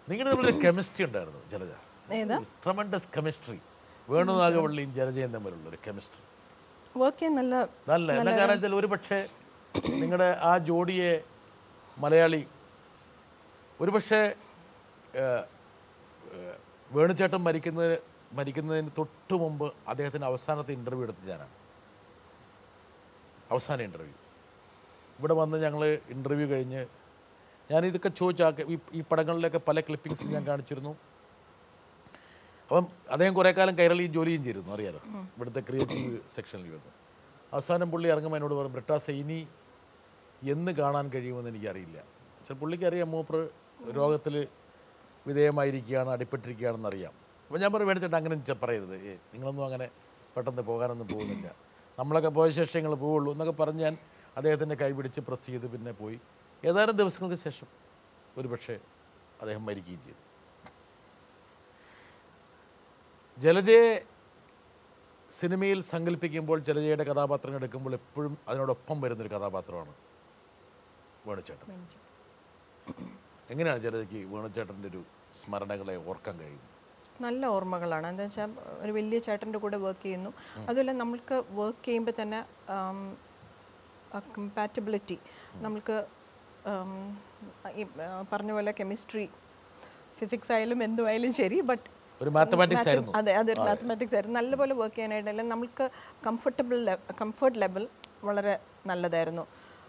നിങ്ങളുടെ തമ്മിൽ കെമിസ്ട്രി ഉണ്ടായിരുന്നു ജലജ ഏതാ ട്രമൻഡസ് കെമിസ്ട്രി വേണുനാഗവള്ളിയും ജലജയും തമ്മിലുള്ള ഒരു കെമിസ്ട്രി വർക്ക് ചെയ്യാൻ നല്ല നല്ല എന്നാ കാരണം വെച്ചാൽ ഒരു പക്ഷേ നിങ്ങളുടെ ആ ജോഡിയെ മലയാളി ഒരു പക്ഷേ വേണുചേട്ടൻ മരിക്കുന്നതിന് മരിക്കുന്നതിന് തൊട്ട് മുമ്പ് അദ്ദേഹത്തിൻ്റെ അവസാനത്തെ ഇൻ്റർവ്യൂ എടുത്ത് ഞാനാണ് അവസാന ഇൻ്റർവ്യൂ ഇവിടെ വന്ന് ഞങ്ങൾ ഇൻ്റർവ്യൂ കഴിഞ്ഞ് ഞാൻ ഇതൊക്കെ ചോദിച്ചാൽ ഈ ഈ പടങ്ങളിലൊക്കെ പല ക്ലിപ്പിങ്സ് ഞാൻ കാണിച്ചിരുന്നു അപ്പം അദ്ദേഹം കുറേ കാലം കൈരളി ജോലിയും ചെയ്തിരുന്നു അറിയാലോ ഇവിടുത്തെ ക്രിയേറ്റീവ് സെക്ഷനിൽ വന്നു അവസാനം പുള്ളി ഇറങ്ങുമ്പോൾ എന്നോട് പറഞ്ഞു ബ്രിട്ടാസ് ഇനി എന്ന് കാണാൻ കഴിയുമെന്ന് എനിക്കറിയില്ല പക്ഷെ പുള്ളിക്ക് അറിയാം മൂപ്പർ രോഗത്തിൽ വിധേയമായിരിക്കുകയാണ് അടിപ്പെട്ടിരിക്കുകയാണെന്ന് അറിയാം അപ്പോൾ ഞാൻ പറഞ്ഞു മേടിച്ചിട്ട് അങ്ങനെ ചെ- പറയരുത് ഏ നിങ്ങളൊന്നും അങ്ങനെ പെട്ടെന്ന് പോകാനൊന്നും പോകുന്നില്ല നമ്മളൊക്കെ പോയ ശേഷം നിങ്ങൾ പോവുള്ളൂ എന്നൊക്കെ പറഞ്ഞ് ഞാൻ അദ്ദേഹത്തിൻ്റെ കൈ പിടിച്ച് പ്രസ് ചെയ്ത് പിന്നെ പോയി ഏതാനും ദിവസങ്ങൾക്ക് ശേഷം ഒരു പക്ഷേ അദ്ദേഹം മരിക്കുകയും ചെയ്തു ജലജയെ സിനിമയിൽ സങ്കല്പിക്കുമ്പോൾ ജലജയുടെ കഥാപാത്രങ്ങൾ എടുക്കുമ്പോൾ എപ്പോഴും അതിനോടൊപ്പം വരുന്നൊരു കഥാപാത്രമാണ് വേണുചേട്ടൻ എങ്ങനെയാണ് ജലജയ്ക്ക് വേണുചേട്ടൻ്റെ ഒരു സ്മരണകളെ ഓർക്കാൻ കഴിയുന്നത് നല്ല ഓർമ്മകളാണ് എന്താ വെച്ചാൽ ഒരു വലിയ ചേട്ടൻ്റെ കൂടെ വർക്ക് ചെയ്യുന്നു അതുപോലെ നമ്മൾക്ക് വർക്ക് ചെയ്യുമ്പോൾ തന്നെ കമ്പാറ്റബിലിറ്റി നമ്മൾക്ക് ആം, ഈ ആ, പറഞ്ഞ പോലെ കെമിസ്ട്രി ഫിസിക്സ് ആയാലും എന്തുമായാലും ശരി ബട്ട് ഒരു മാത്തമാറ്റിക്സ് ആയിരുന്നു അതെ അതെ മാത്തമാറ്റിക്സ് ആയിരുന്നു നല്ലപോലെ വർക്ക് ചെയ്യാനായിട്ട് അല്ലെങ്കിൽ നമ്മൾക്ക് കംഫർട്ടബിൾ കംഫർട്ട് ലെവൽ വളരെ നല്ലതായിരുന്നു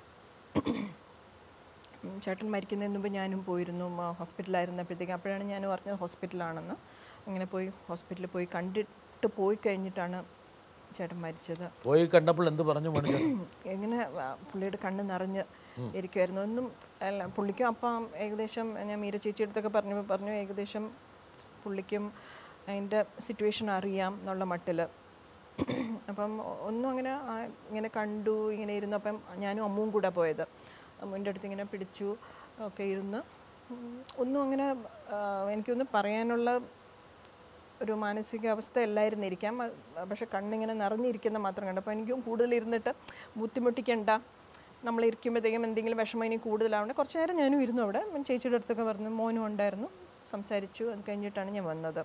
ഉം, ചേട്ടൻ മരിക്കുന്നതിന് മുമ്പ് ഞാനും പോയിരുന്നു മ- ഹോസ്പിറ്റലായിരുന്നപ്പോഴത്തേക്ക് അപ്പോഴാണ് ഞാൻ പറഞ്ഞത് ഹോസ്പിറ്റലാണെന്ന് അങ്ങനെ പോയി ഹോസ്പിറ്റലിൽ പോയി കണ്ടിട്ട് പോയി കഴിഞ്ഞിട്ടാണ് ചേട്ടൻ മരിച്ചത് പോയി കണ്ടപ്പോൾ എന്ത് പറഞ്ഞു വേണുചേട്ടൻ എങ്ങനെ ആ, പുള്ളിയുടെ കണ്ണ് നിറഞ്ഞ് ഇരിക്കുമായിരുന്നു ഒന്നും അല്ല പുള്ളിക്കും അപ്പം ഏകദേശം ഞാൻ മീര ചേച്ചിയുടെ അടുത്തൊക്കെ പറഞ്ഞു പറഞ്ഞു ഏകദേശം പുള്ളിക്കും അതിൻ്റെ സിറ്റുവേഷൻ അറിയാം എന്നുള്ള മട്ടിൽ അപ്പം ഒന്നും അങ്ങനെ ആ, ഇങ്ങനെ കണ്ടു ഇങ്ങനെ ഇരുന്നു അപ്പം ഞാനും അമ്മുവും കൂടെ പോയത് അമ്മുവിൻ്റെ അടുത്ത് ഇങ്ങനെ പിടിച്ചു ഒക്കെ ഇരുന്ന് ഉം, ഒന്നും അങ്ങനെ ആ, എനിക്കൊന്നും പറയാനുള്ള ഒരു മാനസികാവസ്ഥ അല്ലായിരുന്നിരിക്കാം അ- പക്ഷെ കണ്ണിങ്ങനെ നിറഞ്ഞിരിക്കുന്ന മാത്രം കണ്ടപ്പോൾ എനിക്കും കൂടുതൽ ഇരുന്നിട്ട് ബുദ്ധിമുട്ടിക്കണ്ട നമ്മൾ ഇരിക്കുമ്പോഴത്തേക്കും എന്തെങ്കിലും വിഷമം ഇനി കൂടുതലാവണ്ട കുറച്ച് നേരം ഞാനും ഇരുന്നു അവിടെ ഞാൻ ചേച്ചിയുടെ അടുത്തൊക്കെ പറഞ്ഞു മോനും ഉണ്ടായിരുന്നു സംസാരിച്ചു അത് കഴിഞ്ഞിട്ടാണ് ഞാൻ വന്നത്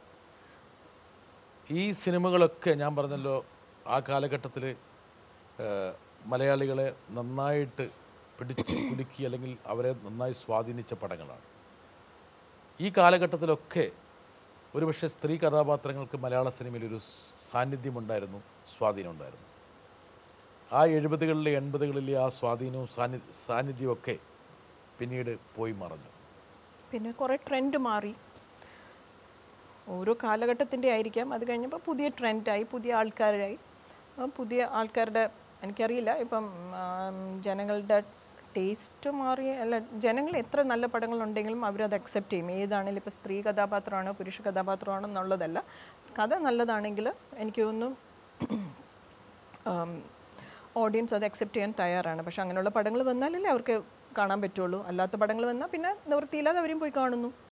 ഈ സിനിമകളൊക്കെ ഞാൻ പറഞ്ഞല്ലോ ആ കാലഘട്ടത്തിൽ മലയാളികളെ നന്നായിട്ട് പിടിച്ച് കുലുക്കി അല്ലെങ്കിൽ അവരെ നന്നായി സ്വാധീനിച്ച പടങ്ങളാണ് ഈ കാലഘട്ടത്തിലൊക്കെ ഒരുപക്ഷെ സ്ത്രീ കഥാപാത്രങ്ങൾക്ക് മലയാള സിനിമയിൽ ഒരു സാന്നിധ്യമുണ്ടായിരുന്നു സ്വാധീനമുണ്ടായിരുന്നു ആ എഴുപതുകളിലെ എൺപതുകളിലെ ആ സ്വാധീനവും സാന്നി സാന്നിധ്യമൊക്കെ പിന്നീട് പോയി മറഞ്ഞു പിന്നെ കുറേ ട്രെൻഡ് മാറി ഓരോ കാലഘട്ടത്തിൻ്റെ ആയിരിക്കാം അത് കഴിഞ്ഞപ്പോൾ പുതിയ ട്രെൻഡായി പുതിയ ആൾക്കാരായി ആ പുതിയ ആൾക്കാരുടെ എനിക്കറിയില്ല ഇപ്പം ആം, ജനങ്ങളുടെ ടേസ്റ്റ് മാറി അല്ല ജനങ്ങൾ എത്ര നല്ല പടങ്ങളുണ്ടെങ്കിലും അവരത് അക്സെപ്റ്റ് ചെയ്യും ഏതാണെങ്കിലും ഇപ്പോൾ സ്ത്രീ കഥാപാത്രമാണോ പുരുഷ കഥാപാത്രമാണോ എന്നുള്ളതല്ല കഥ നല്ലതാണെങ്കിൽ എനിക്ക് തോന്നുന്നു ഓഡിയൻസ് അത് അക്സെപ്റ്റ് ചെയ്യാൻ തയ്യാറാണ് പക്ഷെ അങ്ങനെയുള്ള പടങ്ങൾ വന്നാലല്ലേ അവർക്ക് കാണാൻ പറ്റുള്ളൂ അല്ലാത്ത പടങ്ങൾ വന്നാൽ പിന്നെ നിവൃത്തിയില്ലാതെ അവരും പോയി കാണുന്നു